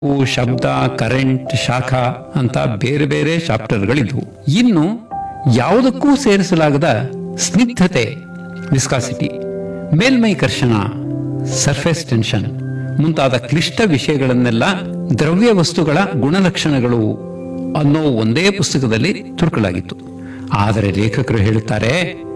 ಬೆಳಕು ಶಬ್ದ ಕರೆಂಟ್ ಶಾಖ ಅಂತ ಬೇರೆ ಬೇರೆ ಚಾಪ್ಟರ್ಗಳಿದ್ವು ಇನ್ನು ಯಾವುದಕ್ಕೂ ಸೇರಿಸಲಾಗದ ಸ್ನಿಗ್ಧತೆ ವಿಸ್ಕಾಸಿಟಿ ಮೇಲ್ಮೈ ಕರ್ಷಣ ಸರ್ಫೇಸ್ ಟೆನ್ಷನ್ ಮುಂತಾದ ಕ್ಲಿಷ್ಟ ವಿಷಯಗಳನ್ನೆಲ್ಲ ದ್ರವ್ಯ ವಸ್ತುಗಳ ಗುಣಲಕ್ಷಣಗಳು ಅನ್ನೋ ಒಂದೇ ಪುಸ್ತಕದಲ್ಲಿ ತುರುಕಲಾಗಿತ್ತು ಆದರೆ ಲೇಖಕರು ಹೇಳುತ್ತಾರೆ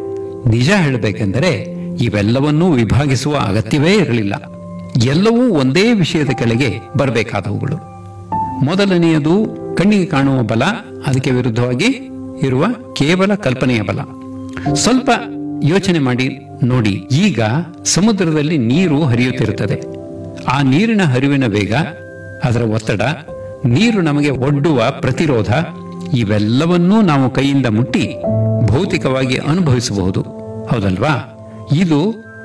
ನಿಜ ಹೇಳಬೇಕೆಂದರೆ ಇವೆಲ್ಲವನ್ನೂ ವಿಭಾಗಿಸುವ ಅಗತ್ಯವೇ ಇರಲಿಲ್ಲ ಎಲ್ಲವೂ ಒಂದೇ ವಿಷಯದ ಕೆಳಗೆ ಬರಬೇಕಾದವುಗಳು ಮೊದಲನೆಯದು ಕಣ್ಣಿಗೆ ಕಾಣುವ ಬಲ ಅದಕ್ಕೆ ವಿರುದ್ಧವಾಗಿ ಇರುವ ಕೇವಲ ಕಲ್ಪನೆಯ ಬಲ ಸ್ವಲ್ಪ ಯೋಚನೆ ಮಾಡಿ ನೋಡಿ ಈಗ ಸಮುದ್ರದಲ್ಲಿ ನೀರು ಹರಿಯುತ್ತಿರುತ್ತದೆ ಆ ನೀರಿನ ಹರಿವಿನ ವೇಗ ಅದರ ಒತ್ತಡ ನೀರು ನಮಗೆ ಒಡ್ಡುವ ಪ್ರತಿರೋಧ ಇವೆಲ್ಲವನ್ನೂ ನಾವು ಕೈಯಿಂದ ಮುಟ್ಟಿ ಭೌತಿಕವಾಗಿ ಅನುಭವಿಸಬಹುದು ಹೌದಲ್ವಾ ಇದು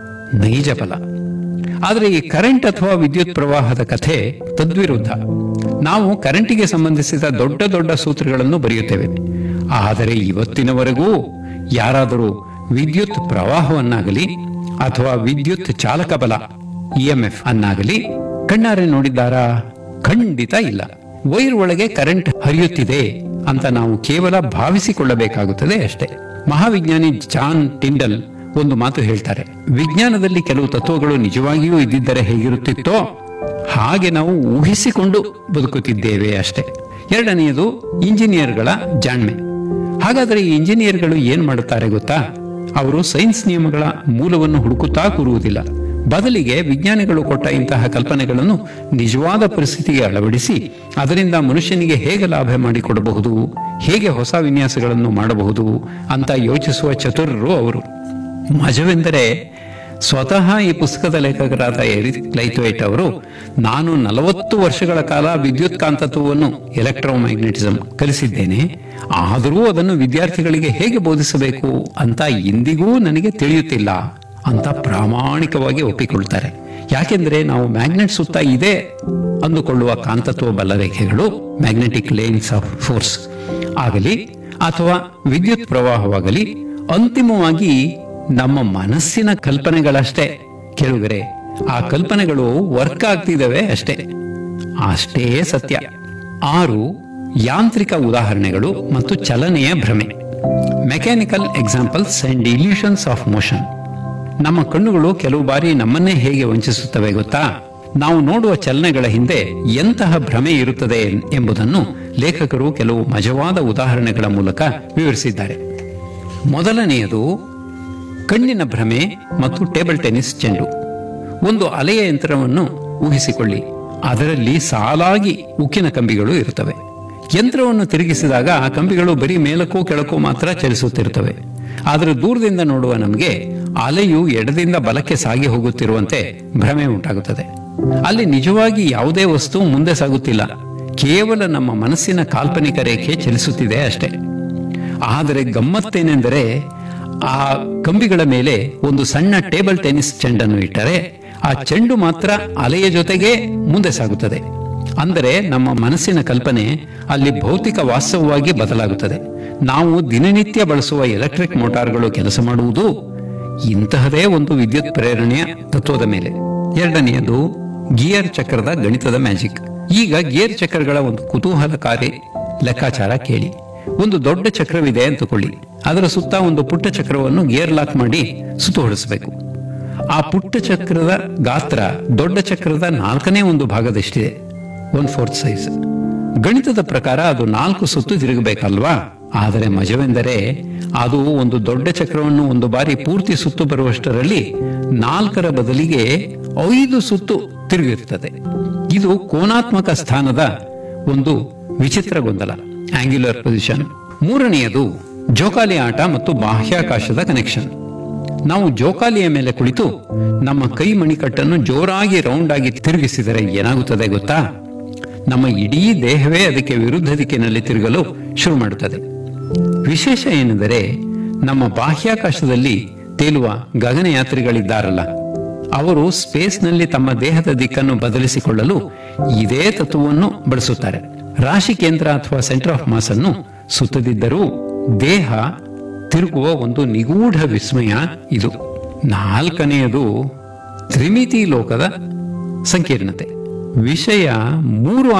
ನೈಜ ಬಲ ಆದರೆ ಈ ಕರೆಂಟ್ ಅಥವಾ ವಿದ್ಯುತ್ ಪ್ರವಾಹದ ಕಥೆ ತದ್ವಿರುದ್ಧ ನಾವು ಕರೆಂಟಿಗೆ ಸಂಬಂಧಿಸಿದ ದೊಡ್ಡ ದೊಡ್ಡ ಸೂತ್ರಗಳನ್ನು ಬರೆಯುತ್ತೇವೆ ಆದರೆ ಇವತ್ತಿನವರೆಗೂ ಯಾರಾದರೂ ವಿದ್ಯುತ್ ಪ್ರವಾಹವನ್ನಾಗಲಿ ಅಥವಾ ವಿದ್ಯುತ್ ಚಾಲಕ ಬಲ ಇಎಂಎಫ್ ಅನ್ನಾಗಲಿ ಕಣ್ಣಾರೆ ನೋಡಿದ್ದಾರಾ ಖಂಡಿತ ಇಲ್ಲ ವೈರ್ ಒಳಗೆ ಕರೆಂಟ್ ಹರಿಯುತ್ತಿದೆ ಅಂತ ನಾವು ಕೇವಲ ಭಾವಿಸಿಕೊಳ್ಳಬೇಕಾಗುತ್ತದೆ ಅಷ್ಟೇ ಮಹಾವಿಜ್ಞಾನಿ ಜಾನ್ ಟಿಂಡಲ್ ಒಂದು ಮಾತು ಹೇಳ್ತಾರೆ ವಿಜ್ಞಾನದಲ್ಲಿ ಕೆಲವು ತತ್ವಗಳು ನಿಜವಾಗಿಯೂ ಇದ್ದಿದ್ದರೆ ಹೇಗಿರುತ್ತಿತ್ತೋ ಹಾಗೆ ನಾವು ಊಹಿಸಿಕೊಂಡು ಬದುಕುತ್ತಿದ್ದೇವೆ ಅಷ್ಟೇ ಎರಡನೆಯದು ಇಂಜಿನಿಯರ್ಗಳ ಜಾಣ್ಮೆ ಹಾಗಾದರೆ ಈ ಇಂಜಿನಿಯರ್ಗಳು ಏನ್ ಮಾಡುತ್ತಾರೆ ಗೊತ್ತಾ ಅವರು ಸೈನ್ಸ್ ನಿಯಮಗಳ ಮೂಲವನ್ನು ಹುಡುಕುತ್ತಾ ಕೂರುವುದಿಲ್ಲ ಬದಲಿಗೆ ವಿಜ್ಞಾನಿಗಳು ಕೊಟ್ಟ ಇಂತಹ ಕಲ್ಪನೆಗಳನ್ನು ನಿಜವಾದ ಪರಿಸ್ಥಿತಿಗೆ ಅಳವಡಿಸಿ ಅದರಿಂದ ಮನುಷ್ಯನಿಗೆ ಹೇಗೆ ಲಾಭ ಮಾಡಿಕೊಡಬಹುದು ಹೇಗೆ ಹೊಸ ವಿನ್ಯಾಸಗಳನ್ನು ಮಾಡಬಹುದು ಅಂತ ಯೋಚಿಸುವ ಚತುರರು ಅವರು ಮಜವೆಂದರೆ ಸ್ವತಃ ಈ ಪುಸ್ತಕದ ಲೇಖಕರಾದ ಎರಿಕ್ ಲೈತ್ವೈಟ್ ಅವರು ನಾನು ನಲವತ್ತು ವರ್ಷಗಳ ಕಾಲ ವಿದ್ಯುತ್ ಕಾಂತತ್ವವನ್ನು ಎಲೆಕ್ಟ್ರೋಮ್ಯಾಗ್ನೆಟಿಸಂ ಕಲಿಸಿದ್ದೇನೆ ಆದರೂ ಅದನ್ನು ವಿದ್ಯಾರ್ಥಿಗಳಿಗೆ ಹೇಗೆ ಬೋಧಿಸಬೇಕು ಅಂತ ಇಂದಿಗೂ ನನಗೆ ತಿಳಿಯುತ್ತಿಲ್ಲ ಅಂತ ಪ್ರಾಮಾಣಿಕವಾಗಿ ಒಪ್ಪಿಕೊಳ್ತಾರೆ ಯಾಕೆಂದ್ರೆ ನಾವು ಮ್ಯಾಗ್ನೆಟ್ ಸುತ್ತ ಇದೆ ಅಂದುಕೊಳ್ಳುವ ಕಾಂತತ್ವ ಬಲರೇಖೆಗಳು ಮ್ಯಾಗ್ನೆಟಿಕ್ ಲೇನ್ಸ್ ಆಫ್ ಫೋರ್ಸ್ ಆಗಲಿ ಅಥವಾ ವಿದ್ಯುತ್ ಪ್ರವಾಹವಾಗಲಿ ಅಂತಿಮವಾಗಿ ನಮ್ಮ ಮನಸ್ಸಿನ ಕಲ್ಪನೆಗಳಷ್ಟೇ ಕೇಳುಗರೆ ಆ ಕಲ್ಪನೆಗಳು ವರ್ಕ್ ಆಗ್ತಿದ್ದಾವೆ ಅಷ್ಟೇ ಅಷ್ಟೇ ಸತ್ಯ ಆರು ಯಾಂತ್ರಿಕ ಉದಾಹರಣೆಗಳು ಮತ್ತು ಚಲನೆಯ ಭ್ರಮೆ mechanical examples and illusions of motion ನಮ್ಮ ಕಣ್ಣುಗಳು ಕೆಲವು ಬಾರಿ ನಮ್ಮನ್ನೇ ಹೇಗೆ ವಂಚಿಸುತ್ತವೆ ಗೊತ್ತಾ ನಾವು ನೋಡುವ ಚಲನೆಗಳ ಹಿಂದೆ ಎಂತಹ ಭ್ರಮೆ ಇರುತ್ತದೆ ಎಂಬುದನ್ನು ಲೇಖಕರು ಕೆಲವು ಮಜವಾದ ಉದಾಹರಣೆಗಳ ಮೂಲಕ ವಿವರಿಸಿದ್ದಾರೆ ಮೊದಲನೆಯದು ಕಣ್ಣಿನ ಭ್ರಮೆ ಮತ್ತು ಟೇಬಲ್ ಟೆನ್ನಿಸ್ ಚೆಂಡು ಒಂದು ಅಲೆಯ ಯಂತ್ರವನ್ನು ಊಹಿಸಿಕೊಳ್ಳಿ ಅದರಲ್ಲಿ ಸಾಲಾಗಿ ಉಕ್ಕಿನ ಕಂಬಿಗಳು ಇರುತ್ತವೆ ಯಂತ್ರವನ್ನು ತಿರುಗಿಸಿದಾಗ ಆ ಕಂಬಿಗಳು ಬರೀ ಮೇಲಕ್ಕೂ ಕೆಳಕ್ಕೂ ಮಾತ್ರ ಚಲಿಸುತ್ತಿರುತ್ತವೆ ಆದರೆ ದೂರದಿಂದ ನೋಡುವ ನಮಗೆ ಅಲೆಯು ಎಡದಿಂದ ಬಲಕ್ಕೆ ಸಾಗಿ ಹೋಗುತ್ತಿರುವಂತೆ ಭ್ರಮೆ ಉಂಟಾಗುತ್ತದೆ ಅಲ್ಲಿ ನಿಜವಾಗಿ ಯಾವುದೇ ವಸ್ತು ಮುಂದೆ ಸಾಗುತ್ತಿಲ್ಲ ಕೇವಲ ನಮ್ಮ ಮನಸ್ಸಿನ ಕಾಲ್ಪನಿಕ ರೇಖೆ ಚಲಿಸುತ್ತಿದೆ ಅಷ್ಟೇ ಆದರೆ ಗಮ್ಮತ್ತೇನೆಂದರೆ ಆ ಕಂಬಿಗಳ ಮೇಲೆ ಒಂದು ಸಣ್ಣ ಟೇಬಲ್ ಟೆನ್ನಿಸ್ ಚೆಂಡನ್ನು ಇಟ್ಟರೆ ಆ ಚೆಂಡು ಮಾತ್ರ ಅಲೆಯ ಜೊತೆಗೆ ಮುಂದೆ ಸಾಗುತ್ತದೆ ಅಂದರೆ ನಮ್ಮ ಮನಸ್ಸಿನ ಕಲ್ಪನೆ ಅಲ್ಲಿ ಭೌತಿಕ ವಾಸ್ತವವಾಗಿ ಬದಲಾಗುತ್ತದೆ ನಾವು ದಿನನಿತ್ಯ ಬಳಸುವ ಎಲೆಕ್ಟ್ರಿಕ್ ಮೋಟಾರ್ಗಳು ಕೆಲಸ ಮಾಡುವುದು ಇಂತಹದೇ ಒಂದು ವಿದ್ಯುತ್ ಪ್ರೇರಣೆಯ ತತ್ವದ ಮೇಲೆ ಎರಡನೆಯದು ಗಿಯರ್ ಚಕ್ರದ ಗಣಿತದ ಮ್ಯಾಜಿಕ್ ಈಗ ಗಿಯರ್ ಚಕ್ರಗಳ ಒಂದು ಕುತೂಹಲಕಾರಿ ಲೆಕ್ಕಾಚಾರ ಕೇಳಿ ಒಂದು ದೊಡ್ಡ ಚಕ್ರವಿದೆ ಅಂತಕೊಳ್ಳಿ ಅದರ ಸುತ್ತ ಒಂದು ಪುಟ್ಟ ಚಕ್ರವನ್ನು ಗೇರ್ ಲಾಕ್ ಮಾಡಿ ಸುತ್ತು ಹೊಡಿಸಬೇಕು ಆ ಪುಟ್ಟ ಚಕ್ರದ ಗಾತ್ರ ದೊಡ್ಡ ಚಕ್ರದ ನಾಲ್ಕನೇ ಒಂದು ಭಾಗದಷ್ಟಿದೆ ಒನ್ ಫೋರ್ತ್ ಸೈಜ್ ಗಣಿತದ ಪ್ರಕಾರ ಅದು ನಾಲ್ಕು ಸುತ್ತು ತಿರುಗಬೇಕಲ್ವಾ ಆದರೆ ಮಜವೆಂದರೆ ಅದು ಒಂದು ದೊಡ್ಡ ಚಕ್ರವನ್ನು ಒಂದು ಬಾರಿ ಪೂರ್ತಿ ಸುತ್ತು ಬರುವಷ್ಟರಲ್ಲಿ ನಾಲ್ಕರ ಬದಲಿಗೆ ಐದು ಸುತ್ತು ತಿರುಗಿರುತ್ತದೆ ಇದು ಕೋನಾತ್ಮಕ ಸ್ಥಾನದ ಒಂದು ವಿಚಿತ್ರ ಗೊಂದಲ ಆಂಗ್ಯುಲರ್ ಪೊಸಿಷನ್ ಮೂರನೆಯದು ಜೋಕಾಲಿ ಆಟ ಮತ್ತು ಬಾಹ್ಯಾಕಾಶದ ಕನೆಕ್ಷನ್ ನಾವು ಜೋಕಾಲಿಯ ಮೇಲೆ ಕುಳಿತು ನಮ್ಮ ಕೈ ಮಣಿಕಟ್ಟನ್ನು ಜೋರಾಗಿ ರೌಂಡ್ ಆಗಿ ತಿರುಗಿಸಿದರೆ ಏನಾಗುತ್ತದೆ ಗೊತ್ತಾ ನಮ್ಮ ಇಡೀ ದೇಹವೇ ಅದಕ್ಕೆ ವಿರುದ್ಧ ದಿಕ್ಕಿನಲ್ಲಿ ತಿರುಗಲು ಶುರು ಮಾಡುತ್ತದೆ ವಿಶೇಷ ಏನೆಂದರೆ ನಮ್ಮ ಬಾಹ್ಯಾಕಾಶದಲ್ಲಿ ತೇಲುವ ಗಗನಯಾತ್ರಿಗಳಿದ್ದಾರಲ್ಲ ಅವರು ಸ್ಪೇಸ್ನಲ್ಲಿ ತಮ್ಮ ದೇಹದ ದಿಕ್ಕನ್ನು ಬದಲಿಸಿಕೊಳ್ಳಲು ಇದೇ ತತ್ವವನ್ನು ಬಳಸುತ್ತಾರೆ ರಾಶಿ ಕೇಂದ್ರ ಅಥವಾ ಸೆಂಟರ್ ಆಫ್ ಮಾಸ್ ಅನ್ನು ಸುತ್ತದಿದ್ದರೂ ದೇಹ ತಿರುಗುವ ಒಂದು ನಿಗೂಢ ವಿಸ್ಮಯ ಇದು ನಾಲ್ಕನೆಯದು ತ್ರಿಮಿತಿ ಲೋಕದ ಸಂಕೀರ್ಣತೆ ವಿಷಯ ಮೂರು